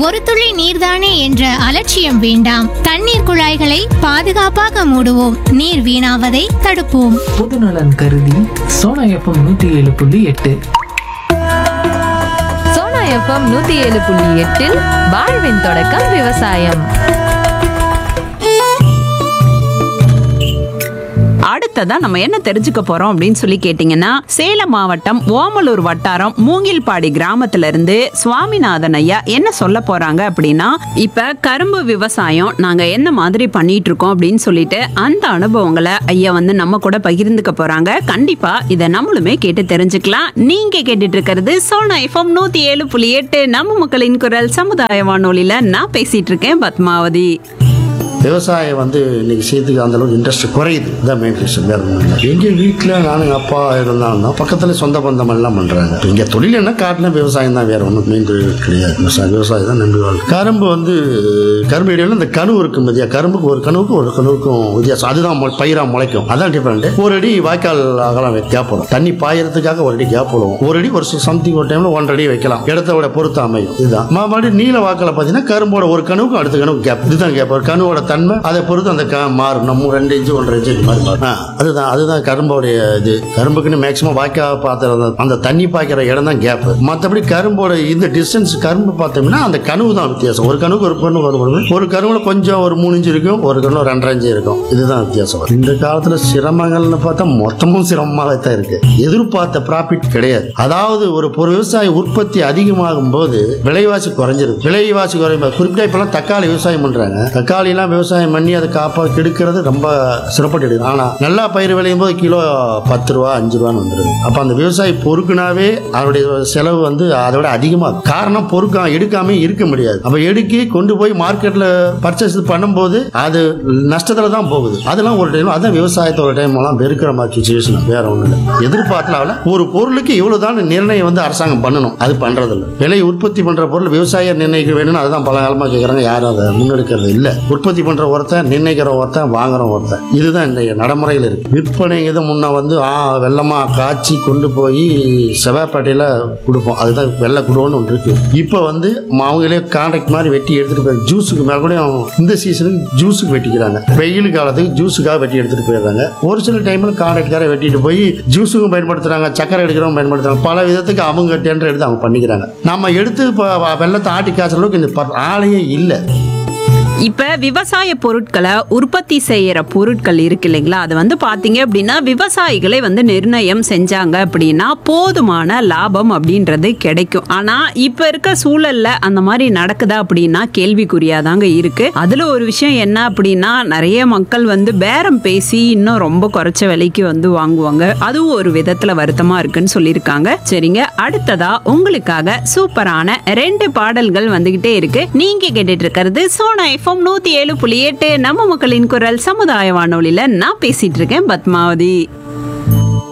ஒரு துளி நீர்தானே என்ற அலட்சியம் வேண்டாம் தண்ணீர் குழாய்களை பாதுகாப்பாக மூடுவோம் நீர் வீணாவதை தடுப்போம் பொதுநலன் கருதி சோனா எஃப்எம் நூத்தி ஏழு புள்ளி எட்டு சோனா எஃப்எம் நூத்தி ஏழு புள்ளி எட்டில் வாழ்வின் தொடக்கம் விவசாயம் அடுத்ததா நம்ம என்ன தெரிஞ்சுக்க போறோம் அப்படின்னு சொல்லி கேட்டீங்கன்னா சேலம் மாவட்டம் ஓமலூர் வட்டாரம் மூங்கில்பாடி கிராமத்துல இருந்து சுவாமிநாதன் ஐயா என்ன சொல்ல போறாங்க அப்படின்னா இப்ப கரும்பு விவசாயம் நாங்க என்ன மாதிரி பண்ணிட்டு இருக்கோம் அப்படின்னு சொல்லிட்டு அந்த அனுபவங்களை ஐயா வந்து நம்ம கூட பகிர்ந்துக்க போறாங்க கண்டிப்பா இதை நம்மளுமே கேட்டு தெரிஞ்சுக்கலாம் நீங்க கேட்டுட்டு இருக்கிறது சோனா எஃப்எம் நூத்தி ஏழு புள்ளி எட்டு நம்ம மக்களின் குரல் சமுதாய வானொலியில நான் பேசிட்டு இருக்கேன் பத்மாவதி விவசாயம் வந்து இன்னைக்கு செய்யறதுக்கு அந்த அளவுக்கு இன்ட்ரெஸ்ட் குறையுது இதான் மெயின் ரீசன் வேற ஒன்றும் இல்லை எங்கள் வீட்டில் நானும் எங்கள் அப்பா இருந்தாங்கன்னா பக்கத்தில் சொந்த பந்தம் எல்லாம் பண்ணுறாங்க இங்கே தொழில் என்ன காட்டில் விவசாயம் தான் வேற ஒன்றும் மெயின் தொழில் கிடையாது விவசாயம் விவசாயம் தான் நம்பி வாழ்க்கை கரும்பு வந்து கரும்பு இடையில இந்த கனவு இருக்கும் மதியா கரும்புக்கு ஒரு கனவுக்கும் ஒரு கனவுக்கும் வித்தியாசம் அதுதான் மொ- பயிரா முளைக்கும் அதான் டிஃபரெண்ட் ஒரு அடி வாய்க்கால் அகலம் கேப் போடும் தண்ணி பாயறதுக்காக ஒரு அடி கேப் போடுவோம் ஒரு அடி ஒரு சம்திங் ஒரு டைம்ல ஒன்றரை அடி வைக்கலாம் இடத்த விட பொறுத்து அமையும் இதுதான் மறுபடியும் நீல வாக்கில் பார்த்தீங்கன்னா கரும்போட ஒரு கனவுக்கும் அடுத்த கனவு கேப் இதுதான் கேப் ஒரு கனவோட தன்மை அதை பொறுத்து அந்த க மாறும் நம்ம ரெண்டு இன்ச்சு ஒன்றரை இன்ச்சு இந்த மாதிரி மாறும் ஆ, அதுதான் அதுதான் கரும்போடைய இது கரும்புக்குன்னு மேக்ஸிமம் வாய்க்கா பாத்திர அந்த தண்ணி பாய்க்கிற இடம் தான் கேப் மற்றபடி கரும்போட இந்த டிஸ்டன்ஸ் கரும்பு பார்த்தோம்னா அந்த கனவு தான் வித்தியாசம் ஒரு கனவுக்கு ஒரு கனவு வரும் ஒரு கனவுல கொஞ்சம் ஒரு மூணு இன்ச்சு இருக்கும் ஒரு கனவு ரெண்டரை இன்ச்சு இருக்கும் இதுதான் வித்தியாசம் வரும். இந்த காலத்துல சிரமங்கள்னு பார்த்தா மொத்தமும் சிரமமாக தான் இருக்கு எதிர்பார்த்த ப்ராஃபிட் கிடையாது அதாவது ஒரு ஒரு விவசாய உற்பத்தி அதிகமாகும் போது விலைவாசி குறைஞ்சிருக்கு விலைவாசி குறையும் போது, குறிப்பிட்ட இப்பெல்லாம் தக்காளி விவசாயம் பண்றாங்க தக்காளி எல்லாம் விவசாயம் பண்ணி அதை காப்பா கெடுக்கிறது ரொம்ப சிறப்பட்டு எடுக்கும் ஆனா நல்லா பயிர் விளையும் போது கிலோ பத்து ரூபா அஞ்சு ரூபான்னு வந்துருது அப்ப அந்த விவசாயி பொறுக்குனாவே அவருடைய செலவு வந்து அதை விட அதிகமாகும் காரணம் பொறுக்க எடுக்காம இருக்க முடியாது அப்ப எடுக்கி கொண்டு போய் மார்க்கெட்ல பர்ச்சேஸ் பண்ணும்போது அது நஷ்டத்துல தான் போகுது அதெல்லாம் ஒரு டைம் அதான் விவசாயத்தை ஒரு டைம் எல்லாம் வெறுக்கிற மாதிரி சுச்சுவேஷன் வேற ஒண்ணு இல்லை எதிர்பார்த்தலாவில் ஒரு பொருளுக்கு இவ்வளவுதான் நிர்ணயம் வந்து அரசாங்கம் பண்ணணும் அது பண்றது இல்லை விலை உற்பத்தி பண்ற பொருள் விவசாயியர் நிர்ணயிக்க வேணும்னு அதுதான் பல காலமா கேட்கறாங்க யாரும் அதை முன்னெடுக்கிறது இல்ல உற்பத்தி பண்ற ஒருத்தன் நிர்ணயிக்கிற ஒருத்தன் வாங்குற ஒருத்தன் இதுதான் இந்த நடைமுறையில் இருக்கு விற்பனைங்கிறது முன்ன வந்து ஆ வெள்ளமா காய்ச்சி கொண்டு போய் செவ்வாய்ப்பேட்டையில கொடுப்போம் அதுதான் வெள்ளை குடுவோன்னு ஒன்று இருக்கு இப்போ வந்து அவங்களே கான்ட்ராக்ட் மாதிரி வெட்டி எடுத்துட்டு போய் ஜூஸுக்கு மேல கூட இந்த சீசனுக்கு ஜூஸுக்கு வெட்டிக்கிறாங்க வெயில் காலத்துக்கு ஜூஸுக்காக வெட்டி எடுத்துட்டு போயிடுறாங்க ஒரு சில டைம்ல கான்ட்ராக்டார வெட்டிட்டு போய் ஜூஸுக்கும் பயன்படுத்துறாங்க சக்கரை எடுக்கிறவங்க பயன்படுத்துறாங்க பல விதத்துக்கு அவங்க டெண்டர் எடுத்து அவங்க பண்ணிக்கிறாங்க நம்ம எடுத்து இப்போ வெள்ளத்தை ஆட்டி காய்ச்சற அளவுக்கு இந்த ப- ஆளையே இல்லை இப்ப விவசாய பொருட்களை உற்பத்தி செய்யற பொருட்கள் இருக்கு இல்லைங்களா அது வந்து பாத்தீங்க அப்படின்னா விவசாயிகளே வந்து நிர்ணயம் செஞ்சாங்க அப்படின்னா போதுமான லாபம் அப்படின்றது கிடைக்கும் ஆனா இப்ப இருக்க சூழல்ல அந்த மாதிரி நடக்குதா அப்படின்னா கேள்விக்குறியாதாங்க இருக்கு அதுல ஒரு விஷயம் என்ன அப்படின்னா நிறைய மக்கள் வந்து பேரம் பேசி இன்னும் ரொம்ப குறைச்ச விலைக்கு வந்து வாங்குவாங்க அதுவும் ஒரு விதத்துல வருத்தமா இருக்குன்னு சொல்லியிருக்காங்க சரிங்க அடுத்ததா உங்களுக்காக சூப்பரான ரெண்டு பாடல்கள் வந்துகிட்டே இருக்கு நீங்க கேட்டுட்டு இருக்கிறது சோனா எஃப்எம் நூத்தி ஏழு புள்ளி எட்டு நம்ம மக்களின் குரல் சமுதாய வானொலியில நான் பேசிட்டு இருக்கேன் பத்மாவதி